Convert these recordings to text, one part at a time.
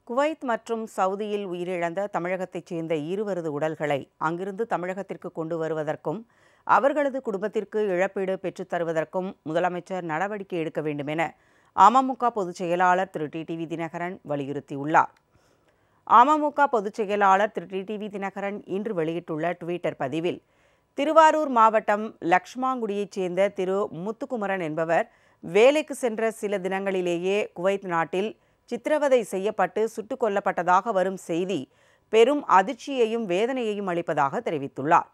Kuwait மற்றும் சவுதியில் உயிரிழந்த தமிழகத்தைச் சேர்ந்த இருவரது உடல்களை அங்கிருந்து தமிழகத்திற்கு கொண்டு வருவதற்கும் அவர்களது குடும்பத்திற்கு இழப்பீடு பெற்றுத் தருவதற்கும் முதலமைச்சர் நடவடிக்கை எடுக்க வேண்டும் என அமமுக பொதுச் செயலாளர் திரு டிடிவி தினகரன் வலியுறுத்தியுள்ளார் அமமுக பொதுச் செயலாளர் திரு டிடிவி தினகரன் இன்று வெளியிட்டுள்ள டுவிட்டர் பதிவில் திருவாரூர் மாவட்டம் லக்ஷ்மாங்குடியைச் சேர்ந்த திரு முத்துக்குமரன் என்பவர் வேலைக்கு சென்ற சில தினங்களிலேயே குவைத் நாட்டில் சித்திரவதை செய்யப்பட்டு சுட்டுக் கொல்லப்பட்டதாக வரும் செய்தி பெரும் அதிர்ச்சியையும் வேதனையையும் அளிப்பதாக தெரிவித்துள்ளார்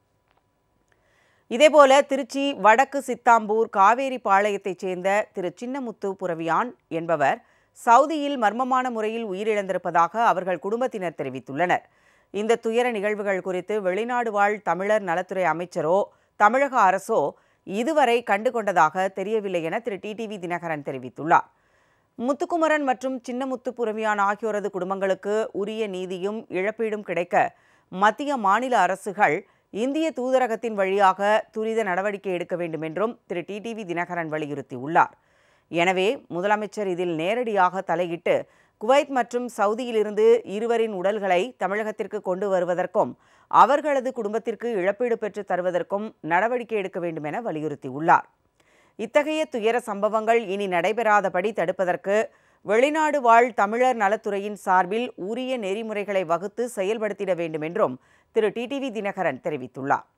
இதேபோல திருச்சி வடக்கு சித்தாம்பூர் காவேரி பாளையத்தைச் சேர்ந்த திரு சின்னமுத்து புரவியான் என்பவர் சவுதியில் மர்மமான முறையில் உயிரிழந்திருப்பதாக அவர்கள் குடும்பத்தினர் தெரிவித்துள்ளனர் இந்த துயர நிகழ்வுகள் குறித்து வெளிநாடு வாழ் தமிழர் நலத்துறை அமைச்சரோ தமிழக அரசோ இதுவரை கண்டுகொண்டதாக தெரியவில்லை என திரு டிடிவி தினகரன் தெரிவித்துள்ளார் முத்துக்குமரன் மற்றும் சின்னமுத்து புரவியான் ஆகியோரது குடும்பங்களுக்கு உரிய நீதியும் இழப்பீடும் கிடைக்க மத்திய மாநில அரசுகள் இந்திய தூதரகத்தின் வழியாக துரித நடவடிக்கை எடுக்க வேண்டும் என்றும் திரு டிடிவி தினகரன் வலியுறுத்தியுள்ளார் எனவே முதலமைச்சர் இதில் நேரடியாக தலையிட்டு குவைத் மற்றும் சவுதியிலிருந்து இருவரின் உடல்களை தமிழகத்திற்கு கொண்டு வருவதற்கும் அவர்களது குடும்பத்திற்கு இழப்பீடு பெற்றுத் தருவதற்கும் நடவடிக்கை எடுக்க வேண்டும் என வலியுறுத்தியுள்ளார் இத்தகைய துயர சம்பவங்கள் இனி நடைபெறாதபடி தடுப்பதற்கு வெளிநாடு வாழ் தமிழர் நலத்துறையின் சார்பில் உரிய நெறிமுறைகளை வகுத்து செயல்படுத்திட வேண்டும் என்றும் திரு டிடிவி தினகரன் தெரிவித்துள்ளார்